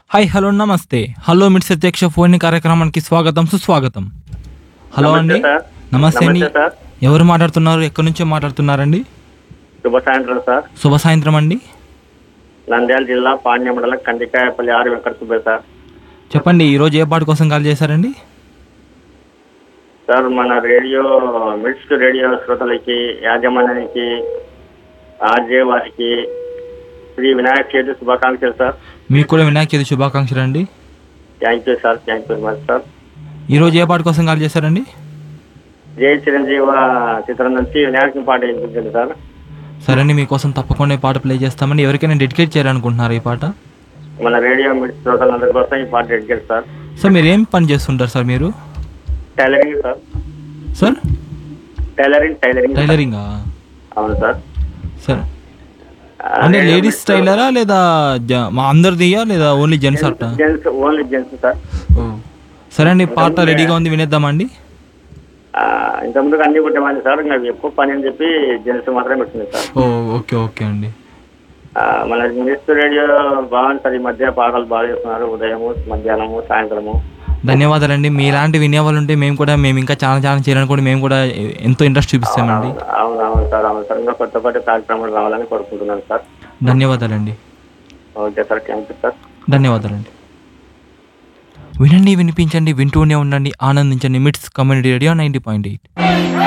Hi hello నమస్తే hello మిట్స్ అధ్యక్ష ఫోన్ కార్యక్రమానికి స్వాగతం సుస్వాగతం హలో నమస్తే అండి సార్. నమస్తే అండి నమస్తే సార్. ఎవరు మాట్లాడుతున్నారు ఎక్కడి నుంచో మాట్లాడుతున్నారండి శుభ సాయంత్రం సార్ శుభ సాయంత్రం అండి నంద్యాల జిల్లా పాణ్య మండలం కందికాయపల్లి ఆరు వెంకట సుబ్బయ్య సార్ చెప్పండి ఈరోజు ఏ పాట కోసం కాల్ చేశారండి సార్ మన రేడియో మిడ్స్ రేడియో శ్రోతలకి యాజమాన్యానికి ఆర్జే వారికి శ్రీ వినాయక చవితి శుభాకాంక్షలు సార్ మీకు కూడా వినాయక చవితి శుభాకాంక్షలు అండి thank you sir thank you very much sir ఈరోజు ఏ పాట కోసం కాల్ చేశారండి జై చిరంజీవ చిత్రం నుంచి వినాయకుని పాట వినిపించండి సార్ సరే అండి మీకోసం తప్పకుండా ఈ పాట ప్లే చేస్తామండి ఎవరికైనా డెడికేట్ చేయాలనుకుంటున్నారు ఈ పాట మన రేడియో మిడ్స్ శ్రోతలందరి కోసం ఈ పాట డెడికేట్ సార్ సార్ మీరు ఏం పని చేస్తుంటారు సార్ మీరు tailoring sir sir tailoring tailoring sir. టైలరింగా అవును సార్ సార్ ఆ, అంటే రేడియో లేడీస్ మిడ్స్ టైలరా లేదా జ- మా అందరిదియా లేదా ఓన్లీ జెంట్స్ అట్ట జెంట్స్ ఓన్లీ జెంట్స్ సార్ సరే అండి పాట రెడీగా ఉంది వినేద్దామండి ఆ, ఇంతకుముందు అన్ని కుట్టేవాడిని సార్ ఇంకా ఎక్కువ పని అని చెప్పి జెంట్స్ మాత్రమే పెట్టింది సార్ ఓ ఓకే ఓకే అండి ఆ, మన న్యూస్ రేడియో బాగుంది సార్ ఈ మధ్య పాటలు బాగా చేస్తున్నారు ఉదయము మధ్యాహ్నము సాయంత్రము ధన్యవాదాలండి మీలాంటి వినేవాళ్ళు ఉంటే మేము కూడా మేము ఇంకా చాలా చాలా చేయాలని కూడా మేము కూడా ఎంతో ఇంట్రెస్ట్ చూపిస్తామండి అవును అవును సార్ అవును సార్ ఇంకా కొత్త కొత్త కార్యక్రమాలు రావాలని కోరుకుంటున్నాను సార్ ధన్యవాదాలండి okay sir thank you sir ధన్యవాదాలండి వినండి వినిపించండి వింటూనే ఉండండి ఆనందించండి MITS community radio ninety point eight